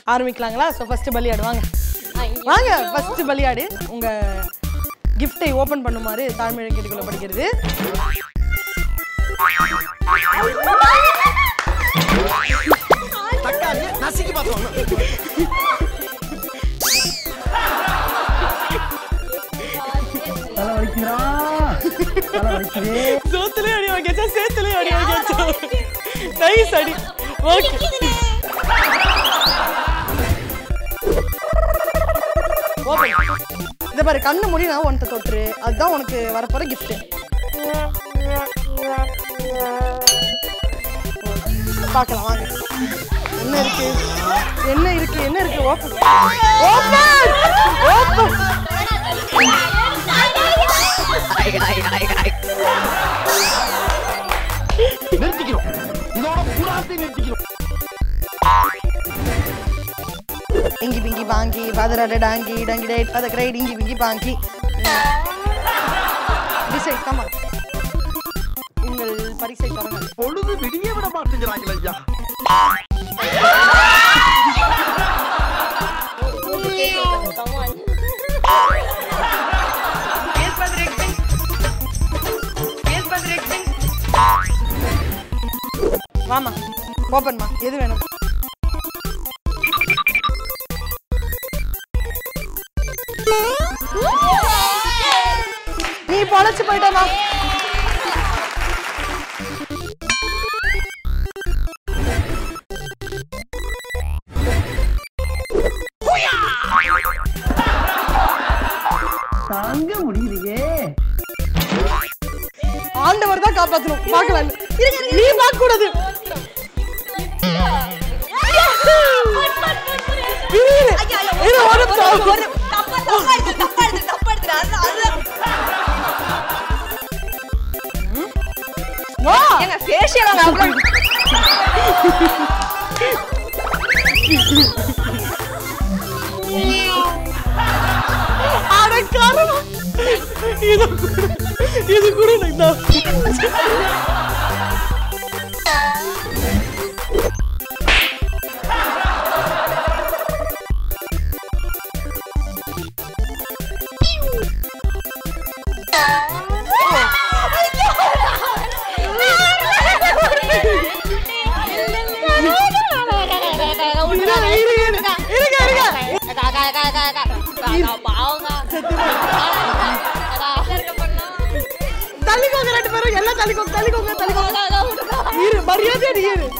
ஆரம்பிக்கலாங்களா so first பலியாடு வாங்க வாங்க ஃபர்ஸ்ட் பலியாடு உங்க கிஃப்டை ஓபன் பண்ணுமாறு தாழ்மையை கேட்டுக்கொள்ளப்படுகிறது தக்காளியை நசுக்கி பார்த்தோம் சோத்துலயும் அடி வாங்கியாச்சா சேத்துலயும் அடி வாங்கியாச்சா நைஸ் அடி ஓகே ஓபன் இந்த பாரு கண்ணு மூடி நான் உன்கிட்ட தொட்டுரு அதுதான் உனக்கு வரப்போற gift பார்க்கலாம் வாங்க என்ன இருக்கு என்ன இருக்கு என்ன இருக்கு ஓபன் ஓபன் ஓபன் நிறுத்திக்கிறோம் இதோட புறாத்தை நிறுத்திக்கிறோம் inky pinky ponky father had a donkey donkey died father cried inky pinky பாங்கி decide comma உங்கள் பரிசை தொடங்க பொழுது விடிய விட மாட்டேங்கிறாங்களே ஐயா வாமா ஓப்பன்மா எது வேணும் நீ பொழைச்சு போயிட்டமா தாங்க முடியலையே ஆண்டவர் தான் காப்பாத்தணும் பார்க்கலாம் நீ பார்க்க கூடாது இரு, இரு. இரு, ஒரு நிமிஷம். வா அட காரணம் இது கூட இது கூட எனக்கு தான் இருங்க, இருங்க, இருங்க, இருங்க. தள்ளிக்கோங்க ரெண்டு பேரும் எல்லாம் தள்ளிக்கோங்க தள்ளிக்கோங்க தள்ளிக்கோங்க இரு மரியாதை நீ இரு